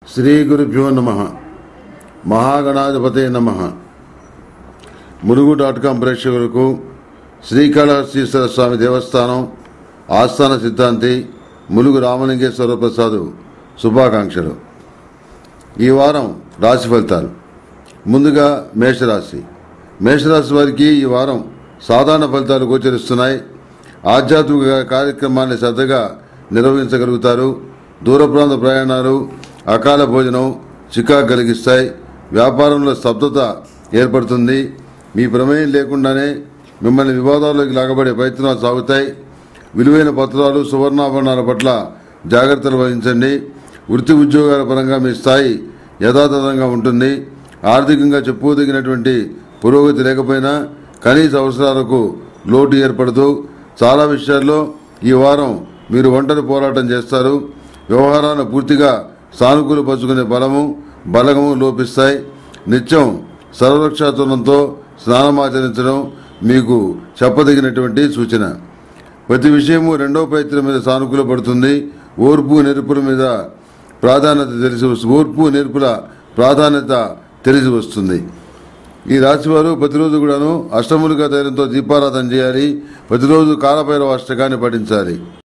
శ్రీ గురుభ్యో నమ మహాగణాధిపతే నమ ములుగు డాట్ కాం ప్రేక్షకులకు శ్రీకాళహస్తీశ్వర స్వామి దేవస్థానం ఆస్థాన సిద్ధాంతి ములుగు రామలింగేశ్వర ప్రసాద్ శుభాకాంక్షలు ఈ వారం రాశి ఫలితాలు ముందుగా మేషరాశి మేషరాశి వారికి ఈ వారం సాధారణ ఫలితాలు గోచరిస్తున్నాయి ఆధ్యాత్మిక కార్యక్రమాన్ని శ్రద్ధగా నిర్వహించగలుగుతారు దూర ప్రాంత ప్రయాణాలు అకాల భోజనం చికాకు కలిగిస్తాయి వ్యాపారంలో స్తబ్దత ఏర్పడుతుంది మీ ప్రమేయం లేకుండానే మిమ్మల్ని వివాదాల్లోకి లాగబడే ప్రయత్నాలు సాగుతాయి విలువైన పత్రాలు సువర్ణాభరణాల పట్ల జాగ్రత్తలు వహించండి వృత్తి ఉద్యోగాల పరంగా మీ స్థాయి యథాతథంగా ఉంటుంది ఆర్థికంగా చెప్పుకోదగినటువంటి పురోగతి లేకపోయినా కనీస అవసరాలకు లోటు ఏర్పడుతూ చాలా విషయాల్లో ఈ వారం మీరు ఒంటరి పోరాటం చేస్తారు వ్యవహారాన్ని పూర్తిగా సానుకూలపరుచుకునే బలము బలగము లోపిస్తాయి నిత్యం సర్వరక్షాతులంతో స్నానమాచరించడం మీకు చెప్పదగినటువంటి సూచన ప్రతి విషయము రెండో ప్రయత్నం మీద సానుకూల పడుతుంది ఓర్పు నేర్పుల మీద ప్రాధాన్యత తెలిసి వస్తుంది ఓర్పు నేర్పుల ప్రాధాన్యత తెలిసి వస్తుంది ఈ రాశివారు ప్రతిరోజు కూడాను అష్టములుగా ధైర్యంతో దీపారాధన చేయాలి ప్రతిరోజు కాలభైరవ అష్టకాన్ని పఠించాలి